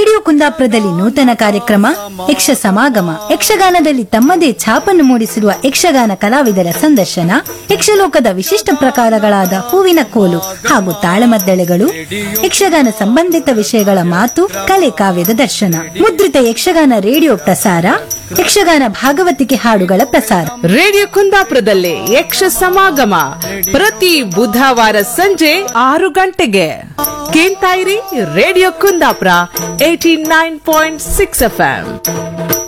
radio ಕುಂದಾಪುರದಲ್ಲಿ ನೂತನ ಕಾರ್ಯಕ್ರಮ ಯಕ್ಷ ಸಮಾಗಮ ಯಕ್ಷಗಾನದಲ್ಲಿ ತಮ್ಮದೇ ಛಾಪನ್ನು ಮೂಡಿಸಿರುವ ಯಕ್ಷಗಾನ ಕಲಾವಿದರ ಸಂದರ್ಶನ ಯಕ್ಷಲೋಕದ ವಿಶಿಷ್ಟ ಪ್ರಕಾರಗಳಾದ ಹೂವಿನ ಕೋಲು ಹಾಗೂ ತಾಳಮದ್ದಳೆಗಳು ಯಕ್ಷಗಾನ ಸಂಬಂಧಿತ ವಿಷಯಗಳ ಮಾತು ಕಲೆ ಕಾವ್ಯದ ದರ್ಶನ ಮುದ್ರಿತ ಯಕ್ಷಗಾನ ರೇಡಿಯೋ ಪ್ರಸಾರ ಯಕ್ಷಗಾನ ಭಾಗವತಿಕೆ ಹಾಡುಗಳ ಪ್ರಸಾರ ರೇಡಿಯೋ ಕುಂದಾಪುರದಲ್ಲಿ ಯಕ್ಷ ಸಮಾಗಮ ಪ್ರತಿ ಬುಧವಾರ ಸಂಜೆ ಆರು ಗಂಟೆಗೆ ಕೇಳ್ತಾ ಇರಿ radio Kundapura eighty nine point six F